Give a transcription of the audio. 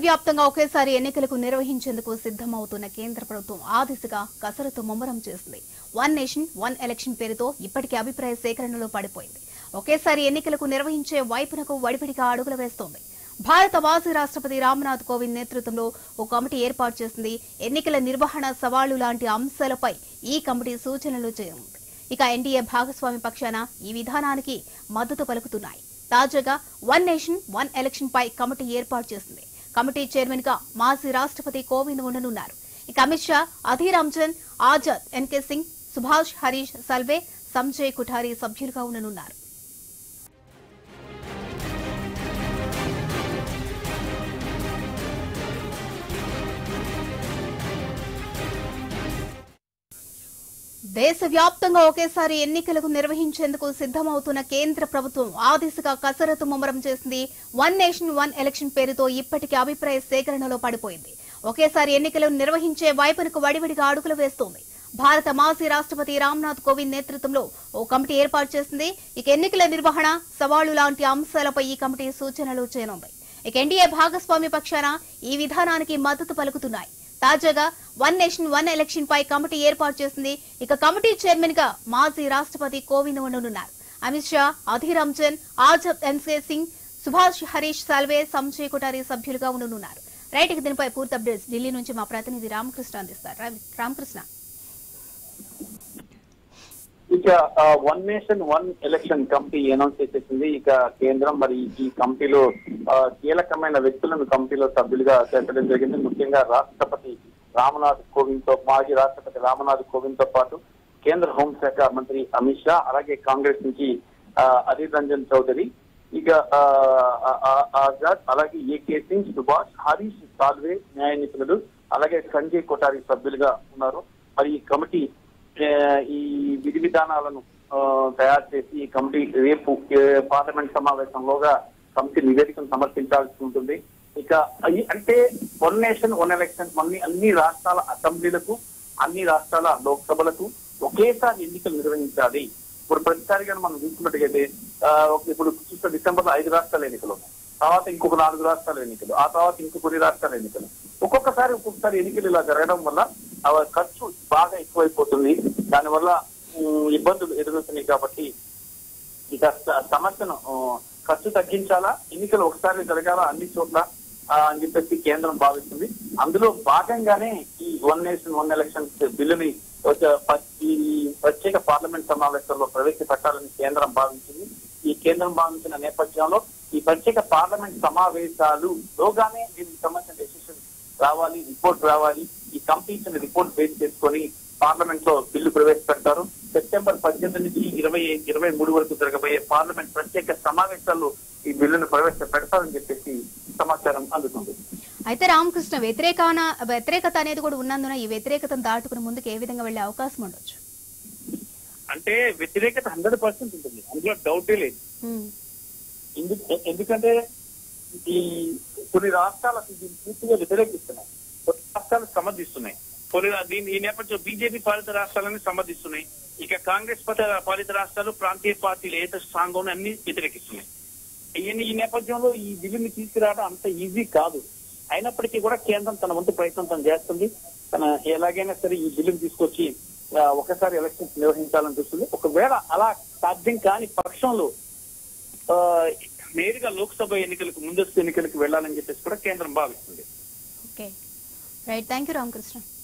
దేశవ్యాప్తంగా ఒకేసారి ఎన్నికలకు నిర్వహించేందుకు సిద్ధమవుతున్న కేంద్ర ప్రభుత్వం ఆ దిశగా కసరత్తు ముమ్మరం చేసింది వన్ నేషన్ వన్ ఎలక్షన్ పేరుతో ఇప్పటికే అభిప్రాయ సేకరణలో పడిపోయింది ఒకేసారి ఎన్నికలకు నిర్వహించే వైపునకు వడివడిగా అడుగులు వేస్తోంది భారత మాజీ రాష్ట్రపతి రామ్నాథ్ కోవింద్ నేతృత్వంలో ఓ కమిటీ ఏర్పాటు చేసింది ఎన్నికల నిర్వహణ సవాళ్లు లాంటి అంశాలపై ఈ కమిటీ సూచనలు చేయనుంది ఇక ఎన్డీఏ భాగస్వామి పక్షాన ఈ విధానానికి మద్దతు పలుకుతున్నాయి తాజాగా వన్ నేషన్ వన్ ఎలక్షన్ పై కమిటీ ఏర్పాటు చేసింది కమిటీ చైర్మన్ గా మాజీ రాష్ట్రపతి కోవింద్ ఉండనున్నారు ఇక అమిత్ షా అధీర్ రంజన్ ఆజాద్ ఎన్కే సింగ్ సుభాష్ హరీష్ సల్వే సంజయ్ కుఠారి సభ్యులుగా ఉండనున్నారు దేశవ్యాప్తంగా ఒకేసారి ఎన్నికలకు నిర్వహించేందుకు సిద్ధమవుతున్న కేంద్ర ప్రభుత్వం ఆ దిశగా కసరత్తు ముమ్మరం చేసింది వన్ నేషన్ వన్ ఎలక్షన్ పేరుతో ఇప్పటికే అభిప్రాయ సేకరణలో పడిపోయింది ఒకేసారి ఎన్నికలు నిర్వహించే వైపునకు వడివడిగా అడుగులు వేస్తోంది భారత మాజీ రాష్ట్రపతి రామ్నాథ్ కోవింద్ నేతృత్వంలో ఓ కమిటీ ఏర్పాటు చేసింది ఇక ఎన్నికల నిర్వహణ సవాళ్లు లాంటి అంశాలపై ఈ కమిటీ సూచనలు చేయనుంది ఇక ఎన్డీఏ భాగస్వామి పక్షాన ఈ విధానానికి మద్దతు పలుకుతున్నాయి తాజాగా వన్ నేషన్ వన్ ఎలక్షన్ పై కమిటీ ఏర్పాటు చేసింది ఇక కమిటీ చైర్మన్ గా మాజీ రాష్ట్రపతి కోవింద్ ఉండనున్నారు అమిత్ షా అధీర్ రంజన్ ఆజబ్ ఎన్కే సింగ్ సుభాష్ హరీష్ సాల్వే సంజయ్ కొటారి సభ్యులుగా ఉండనున్నారు రైట్ ఇక దీనిపై పూర్తి అప్డేట్స్ ఢిల్లీ నుంచి మా ప్రతినిధి రామకృష్ణ అందిస్తారు రా- రామకృష్ణ ఇక one nation one election committee announce చేసేసింది ఇక కేంద్రం మరి ఈ కమిటీలో ఆ, కీలకమైన వ్యక్తులను కమిటీలో సభ్యులుగా చేర్చడం జరిగింది ముఖ్యంగా రాష్ట్రపతి రామనాథ్ కోవింద్ తో మాజీ రాష్ట్రపతి రామనాథ్ కోవింద్ తో పాటు కేంద్ర హోంశాఖ మంత్రి అమిత్ షా అలాగే కాంగ్రెస్ నుంచి ఆ, అధీర్ రంజన్ చౌదరి ఇక ఆ, ఆ, ఆ, ఆజాద్ అలాగే ఏకే సింగ్ సుభాష్ హరీష్ సాల్వే న్యాయ నిపుణులు అలాగే సంజయ్ కొటారి సభ్యులుగా ఉన్నారు మరి ఈ కమిటీ ఏ, ఈ విధి విధానాలను ఆ, తయారు చేసి ఈ కమిటీ రేపు ఏ, పార్లమెంట్ సమావేశంలోగా కమిటీ నివేదికను సమర్పించాల్సి ఉంటుంది ఇక అయి- అంటే వన్ నేషన్ వన్ ఎలక్షన్ అన్ని అన్ని రాష్ట్రాల అసెంబ్లీలకు అన్ని రాష్ట్రాల లోక్సభలకు ఒకేసారి ఎన్నికలు నిర్వహించాలి ఇప్పుడు ప్రతిసారిగా మనం చూసుకున్నట్టుగైతే ఆ, ఇప్పుడు చూస్తే డిసెంబర్ లో ఐదు రాష్ట్రాల ఎన్నికలు ఉన్నాయి తర్వాత ఇంకొక నాలుగు రాష్ట్రాల ఎన్నికలు ఆ తర్వాత ఇంకో కొన్ని రాష్ట్రాల ఎన్నికలు ఒక్కొక్కసారి ఒక్కొక్కసారి ఎన్నికలు ఇలా జరగడం వల్ల ఆ ఖర్చు బాగా ఎక్కువైపోతుంది దానివల్ల ఉమ్, ఇబ్బందులు ఎదురవుతున్నాయి కాబట్టి ఇక స- సమస్యను ఆ, ఖర్చు తగ్గించాలా ఎన్నికలు ఒకసారి జరగాల అన్ని చోట్ల ఆ, అని చెప్పేసి కేంద్రం భావిస్తుంది అందులో భాగంగానే ఈ వన్ నేషన్ వన్ ఎలక్షన్ బిల్లుని ఒక ప- ఈ ప్రత్యేక పార్లమెంట్ సమావేశంలో ప్రవేశపెట్టాలని కేంద్రం భావించింది ఈ కేంద్రం భావించిన నేపథ్యంలో ఈ ప్రత్యేక పార్లమెంట్ సమావేశాలు లోగానే దీనికి సంబంధించిన డెసిషన్ రావాలి రిపోర్ట్ రావాలి ఈ కమిటీ ఇచ్చిన రిపోర్ట్ బేస్ చేసుకొని పార్లమెంట్ లో బిల్లు ప్రవేశపెడతారు సెప్టెంబర్ పద్దెనిమిది నుంచి ఇరవై ఇరవై మూడు వరకు జరగబోయే పార్లమెంట్ ప్రత్యేక సమావేశాల్లో ఈ బిల్లును ప్రవేశపెడతారని చెప్పేసి సమాచారం అందుతుంది అయితే రామకృష్ణ వ్యతిరేకాన వ్యతిరేకత అనేది కూడా ఉన్నందున ఈ వ్యతిరేకతను దాటుకుని ముందుకు ఏ విధంగా వెళ్లే అవకాశం ఉండొచ్చు అంటే వ్యతిరేకత హండ్రెడ్ పర్సెంట్ ఉంటుంది అందులో డౌటే లేదు ఉమ్, ఎందు- ఎందుకంటే ఈ కొన్ని రాష్ట్రాలు అసలు దీన్ని పూర్తిగా వ్యతిరేకిస్తున్నాయి కొన్ని రాష్ట్రాలు సమర్థిస్తున్నాయి కొన్ని రా- దీని ఈ నేపథ్యంలో బీజేపీ పాలిత రాష్ట్రాలని సమర్థిస్తున్నాయి ఇక కాంగ్రెస్ పాలిత- పాలిత రాష్ట్రాలు ప్రాంతీయ పార్టీలు ఏత స్ట్రాంగ్ ఉన్నాయి అన్ని వ్యతిరేకిస్తున్నాయి ఇవన్నీ ఈ నేపథ్యంలో ఈ బిల్లుని తీసుకురావడం అంత ఈజీ కాదు అయినప్పటికీ కూడా కేంద్రం తన వంతు ప్రయత్నం తను చేస్తుంది తన ఎలాగైనా సరే ఈ బిల్లుని తీసుకొచ్చి ఆ, ఒకసారి ఎలక్షన్స్ నిర్వహించాలని చూస్తుంది ఒకవేళ అలా సాధ్యం కాని పక్షంలో ఆ, నేరుగా లోక్సభ ఎన్నికలకు ముందస్తు ఎన్నికలకు వెళ్లాలని చెప్పేసి కూడా కేంద్రం భావిస్తుంది okay right thank you Ramakrishna